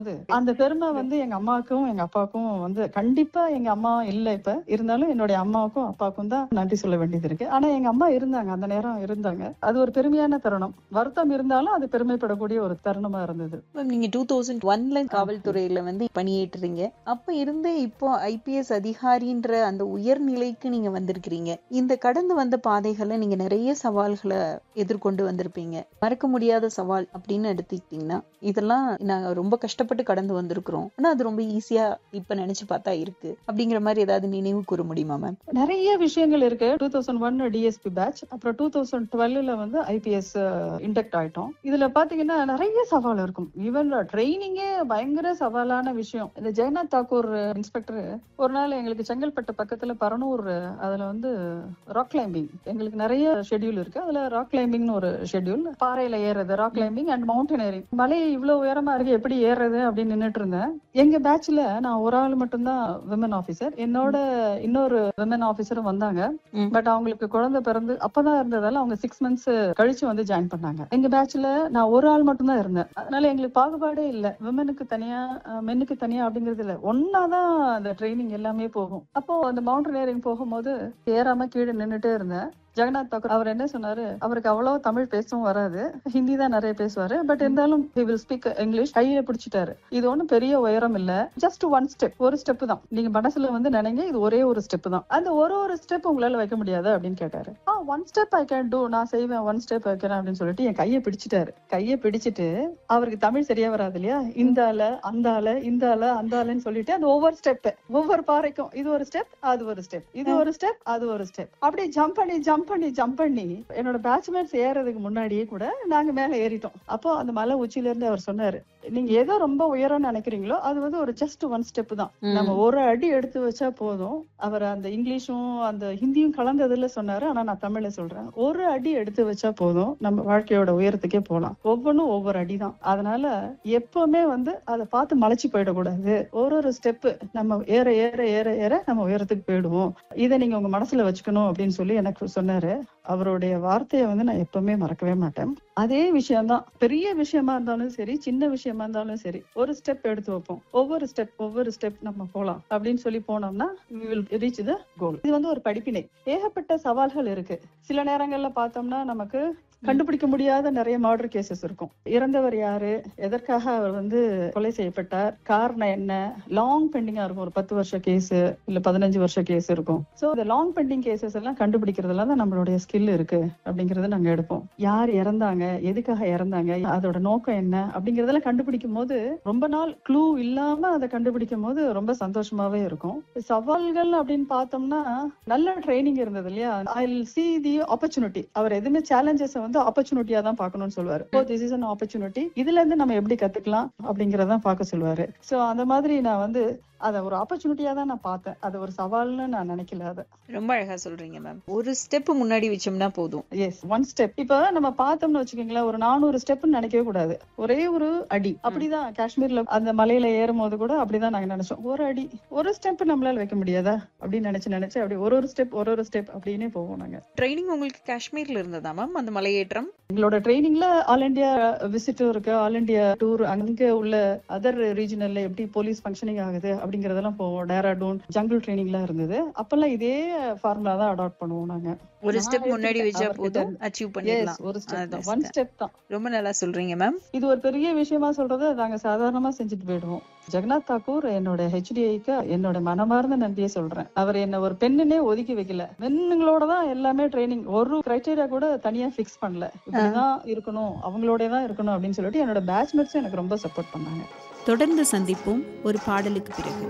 வந்து அந்த பெருமை வந்து எங்க அம்மாவுக்கும் எங்க அப்பாவுக்கும் வந்து கண்டிப்பா எங்க அம்மா இல்ல இப்ப இருந்தாலும் என்னுடைய அம்மாவுக்கும் அப்பாவுக்கும் தான் நன்றி சொல்ல வேண்டியது இருக்கு ஆனா எங்க அம்மா இருந்தாங்க அந்த நேரம் இருந்தாங்க அது ஒரு பெருமையான தருணம் வருத்தம் இருந்தாலும் அது பெருமைப்படக்கூடிய ஒரு தருணமா இருந்தது மேம் நீங்க டூ தௌசண்ட் ஒன்ல காவல்துறையில வந்து பணியேற்றுறீங்க அப்ப இருந்து இப்போ ஐபிஎஸ் அதிகாரின்ற அந்த உயர்நிலைக்கு நீங்க வந்திருக்கிறீங்க இந்த கடந்து வந்த பாதைகளை நீங்க நிறைய சவால்களை எதிர்கொண்டு வந்திருப்பீங்க மறக்க முடியாத சவால் அப்படின்னு எடுத்துக்கிட்டீங்கன்னா இதெல்லாம் நாங்க ரொம்ப கஷ்டப்பட்டு கடந்து வந்திருக்கிறோம் ஆனா அது ரொம்ப ஈஸியா இப்ப நினைச்சு பார்த்தா இருக்கு அப்படிங்கிற மாதிரி ஏதாவது நினைவு கூற முடியுமா மேம் நிறைய விஷயங்கள் இருக்கு two thousand one DSP batch அப்புறம் டூ தௌசண்ட் டுவெல்ல வந்து ஐபிஎஸ் இன்டெக்ட் ஆயிட்டோம் இதுல பாத்தீங்கன்னா நிறைய சவால் இருக்கும் ஈவன் ட்ரைனிங்கே பயங்கர சவாலான விஷயம் இந்த ஜெகநாத் தாக்கூர் இன்ஸ்பெக்டர் ஒரு நாள் எங்களுக்கு செங்கல்பட்டு பக்கத்துல பரனூர் அதுல வந்து ராக் கிளைம்பிங் எங்களுக்கு நிறைய ஷெட்யூல் இருக்கு அதுல ராக் கிளைம்பிங்னு ஒரு ஷெட்யூல் பாறையில ஏறுறது ராக் கிளைம்பிங் அண்ட் மவுண்டனரிங் மலை இவ்வளவு உயரமா இருக்கு எப்படி ஏறுறது அப்படின்னு நின்னுட்டு இருந்தேன் எங்க பேட்ச்ல நான் ஒரு ஆள் மட்டும்தான் விமன் ஆபீசர் என்னோட இன்னொரு விமன் ஆபீசரும் வந்தாங்க ம். பட் அவங்களுக்கு குழந்தை பிறந்து அப்பதான் இருந்ததால அவங்க சிக்ஸ் மந்த்ஸ் கழிச்சு வந்து ஜாயின் பண்ணாங்க எங்க பேட்ச்ல நான் ஒரு ஆள் மட்டும் தான் இருந்தேன் அதனால எங்களுக்கு பாகுபாடே இல்ல விமனுக்கு தனியா மென்னுக்கு தனியா அப்படிங்கிறது இல்ல ஒன்னாதான் அந்த ட்ரைனிங் எல்லாமே போகும் அப்போ அந்த மவுண்டனரிங் போகும்போது ஏறாம கீழே நின்னுட்டே இருந்தேன் ஜெகநாத் தாக்கூர் அவர் என்ன சொன்னாரு அவருக்கு அவ்வளவு தமிழ் பேசவும் வராது ஹிந்தி தான் நிறைய பேசுவாரு பட் இருந்தாலும் he will speak இங்கிலீஷ் கையில பிடிச்சிட்டாரு இது ஒண்ணும் பெரிய உயரம் இல்ல ஜஸ்ட் ஒன் ஸ்டெப் ஒரு ஸ்டெப் தான் நீங்க மனசுல வந்து நினைங்க இது ஒரே ஒரு ஸ்டெப் தான் அந்த ஒரு ஒரு ஸ்டெப் உங்களால வைக்க முடியாது அப்படின்னு கேட்டாரு ஆ one step I can do நான் செய்வேன் ஒன் ஸ்டெப் வைக்கிறேன் அப்படின்னு சொல்லிட்டு என் கையை பிடிச்சிட்டாரு கையை பிடிச்சிட்டு அவருக்கு தமிழ் சரியா வராது இல்லையா இந்த ஆள அந்த ஆள இந்த ஆள அந்த ஆளுன்னு சொல்லிட்டு அந்த ஒவ்வொரு ஸ்டெப் ஒவ்வொரு பாறைக்கும் இது ஒரு ஸ்டெப் அது ஒரு ஸ்டெப் இது ஒரு ஸ்டெப் அது ஒரு ஸ்டெப் அப்படியே ஜம்ப் பண்ணி ஜம்ப் பண்ணி ஜம்ப் பண்ணி என்னோட பேட்ச்மேட்ஸ் ஏறதுக்கு முன்னாடியே கூட நாங்க மேல ஏறிட்டோம் அப்போ அந்த மலை உச்சியில இருந்து அவர் சொன்னாரு நீங்க ஏதோ ரொம்ப உயரம்னு நினைக்கிறீங்களோ அது வந்து ஒரு ஜஸ்ட் ஒன் ஸ்டெப் தான் ம். நம்ம ஒரு அடி எடுத்து வச்சா போதும் அவர் அந்த இங்கிலீஷும் அந்த ஹிந்தியும் கலந்ததுல சொன்னாரு ஆனா நான் தமிழ்ல சொல்றேன் ஒரு அடி எடுத்து வச்சா போதும் நம்ம வாழ்க்கையோட உயரத்துக்கே போலாம் ஒவ்வொன்றும் ஒவ்வொரு அடி தான் அதனால எப்பவுமே வந்து அதை பார்த்து மலைச்சு போயிடக்கூடாது ஒரு ஒரு ஸ்டெப் நம்ம ஏற ஏற ஏற ஏற நம்ம உயரத்துக்கு போயிடுவோம் இதை நீங்க உங்க மனசுல வச்சுக்கணும் அப்படின்னு சொல்லி எனக்கு சொன்னாரு அவருடைய வார்த்தையை வந்து நான் எப்பவுமே மறக்கவே மாட்டேன் அதே விஷயம்தான் பெரிய விஷயமா இருந்தாலும் சரி சின்ன விஷயமா இருந்தாலும் சரி ஒரு ஸ்டெப் எடுத்து வைப்போம் ஒவ்வொரு ஸ்டெப் ஒவ்வொரு ஸ்டெப் நம்ம போலாம் அப்படின்னு சொல்லி போனோம்னா we will reach the goal இது வந்து ஒரு படிப்பினை ஏகப்பட்ட சவால்கள் இருக்கு சில நேரங்கள்ல பார்த்தோம்னா நமக்கு கண்டுபிடிக்க முடியாத நிறைய மர்டர் கேசஸ் இருக்கும் இறந்தவர் யாரு எதற்காக அவர் வந்து கொலை செய்யப்பட்டார் காரணம் என்ன லாங் பெண்டிங்கா இருக்கும் ஒரு பத்து வருஷ கேஸ் இல்ல பதினஞ்சு வருஷ கேஸ் இருக்கும் சோ இந்த லாங் பெண்டிங் கேசஸ் எல்லாம் கண்டுபிடிக்கிறதுல தான் நம்மளுடைய ஸ்கில் இருக்கு அப்படிங்கறத நாங்க எடுப்போம் யார் இறந்தாங்க எதுக்காக இறந்தாங்க அதோட நோக்கம் என்ன அப்படிங்கறதெல்லாம் கண்டுபிடிக்கும் போது ரொம்ப நாள் க்ளூ இல்லாம அதை கண்டுபிடிக்கும் போது ரொம்ப சந்தோஷமாவே இருக்கும் சவால்கள் அப்படின்னு பார்த்தோம்னா நல்ல ட்ரைனிங் இருந்தது இல்லையா ஐ சி தி ஆப்பர்ச்சுனிட்டி அவர் எதுவுமே சேலஞ்சஸ் வந்து ஆப்பர்ச்சுனிட்டியா தான் பார்க்கணும்னு சொல்லுவாரு oh this is an opportunity இதுல இருந்து நம்ம எப்படி கத்துக்கலாம் அப்படிங்கறதான் பார்க்க சொல்லுவாரு சோ அந்த மாதிரி நான் வந்து அத ஒரு ஆப்பர்ச்சுனிட்டியா தான் நான் பார்த்தேன் அது ஒரு சவால்னு நான் நினைக்கல அத ரொம்ப அழகா சொல்றீங்க மேம் ஒரு ஸ்டெப் முன்னாடி வச்சோம்னா போதும் எஸ் ஒன் ஸ்டெப் இப்ப நம்ம பார்த்தோம்னு வச்சுக்கோங்களேன் ஒரு நானூறு ஸ்டெப்னு நினைக்கவே கூடாது ஒரே ஒரு அடி அப்படிதான் காஷ்மீர்ல அந்த மலையில ஏறும் போது கூட அப்படிதான் நாங்க நினைச்சோம் ஒரு அடி ஒரு ஸ்டெப் நம்மளால வைக்க முடியாதா அப்படின்னு நினைச்சு நினைச்சு அப்படி ஒரு ஒரு ஸ்டெப் ஒரு ஒரு ஸ்டெப் அப்படின்னே போவோம் நாங்க ட்ரைனிங் உங்களுக்கு காஷ்மீர்ல இருந்ததா மேம் அந்த மலையேற்றம் எங்களோட ட்ரைனிங்ல ஆல் இந்தியா விசிட்டும் இருக்கு ஆல் இந்தியா டூர் அங்க உள்ள அதர் ரீஜனல்ல எப்படி போலீஸ் ஃபங்க்ஷனிங் ஆகுது அப்படிங்கறதெல்லாம் போவோம் டேராடூன் ஜங்கிள் ட்ரைனிங்லாம் இருந்தது அப்பெல்லாம் இதே ஃபார்முலா தான் அடாப்ட் பண்ணுவோம் நாங்க ஒரு நான் ஸ்டெப் முன்னாடி வச்சா அவர்கிட்ட போதும் இருந்து. அச்சீவ் Yes, பண்ணிடலாம் ஒரு ஸ்டெப் தான் அதான் ஒன் step. ஸ்டெப் தான் ரொம்ப நல்லா சொல்றீங்க மேம் இது ஒரு பெரிய விஷயமா சொல்றத நாங்க சாதாரணமா செஞ்சுட்டு போயிடுவோம் ஜெகநாத் தாக்கூர் என்னோட ஹெச்டிஐக்கு என்னோட மனமார்ந்த நன்றியை சொல்றேன் அவர் என்ன ஒரு பெண்ணுனே ஒதுக்கி வைக்கல பெண்ணுங்களோட தான் எல்லாமே ட்ரைனிங் ஒரு கிரைட்டீரியா கூட தனியா ஃபிக்ஸ் பண்ணல இப்படிதான் இருக்கணும் அவங்களோட தான் இருக்கணும் அப்படின்னு சொல்லிட்டு என்னோட பேட்ச்மேட்ஸும் எனக்கு ரொம்ப சப்போர்ட் பண்ணாங்க தொடர்ந்து சந்திப்போம் ஒரு பாடலுக்கு பிறகு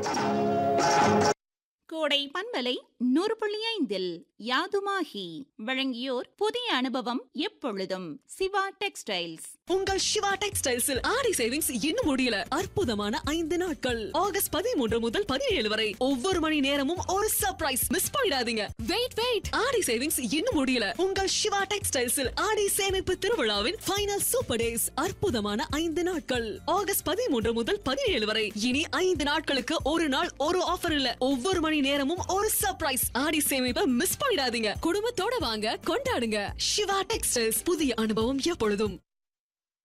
கோடை பண்பலை நூறு புள்ளி ஐந்தில் யாதுமாகி வழங்கியோர் புதிய அனுபவம் எப்பொழுதும் சிவா டெக்ஸ்டைல்ஸ் உங்கள் சிவா டெக்ஸ்டைல்ஸில் ஆடி சேவிங்ஸ் இன்னும் முடியல அற்புதமான ஐந்து நாட்கள் ஆகஸ்ட் பதிமூன்று முதல் பதினேழு வரை ஒவ்வொரு மணி நேரமும் ஒரு சர்ப்ரைஸ் மிஸ் பண்ணிடாதீங்க வெயிட் வெயிட் ஆடி சேவிங்ஸ் இன்னும் முடியல உங்கள் சிவா டெக்ஸ்டைல்ஸில் ஆடி சேமிப்பு திருவிழாவின் ஃபைனல் சூப்பர் டேஸ் அற்புதமான ஐந்து நாட்கள் ஆகஸ்ட் பதிமூன்று முதல் பதினேழு வரை இனி ஐந்து நாட்களுக்கு ஒரு நாள் ஒரு ஆஃபர் இல்ல ஒவ்வொரு மணி நேரமும் ஒரு சர்ப்ரைஸ் ஆடி சேமிப்பை மிஸ் பண்ணிடாதீங்க குடும்பத்தோட வாங்க கொண்டாடுங்க சிவா டெக்ஸ்டைல்ஸ் புதிய அனுபவம் எப்பொழுதும்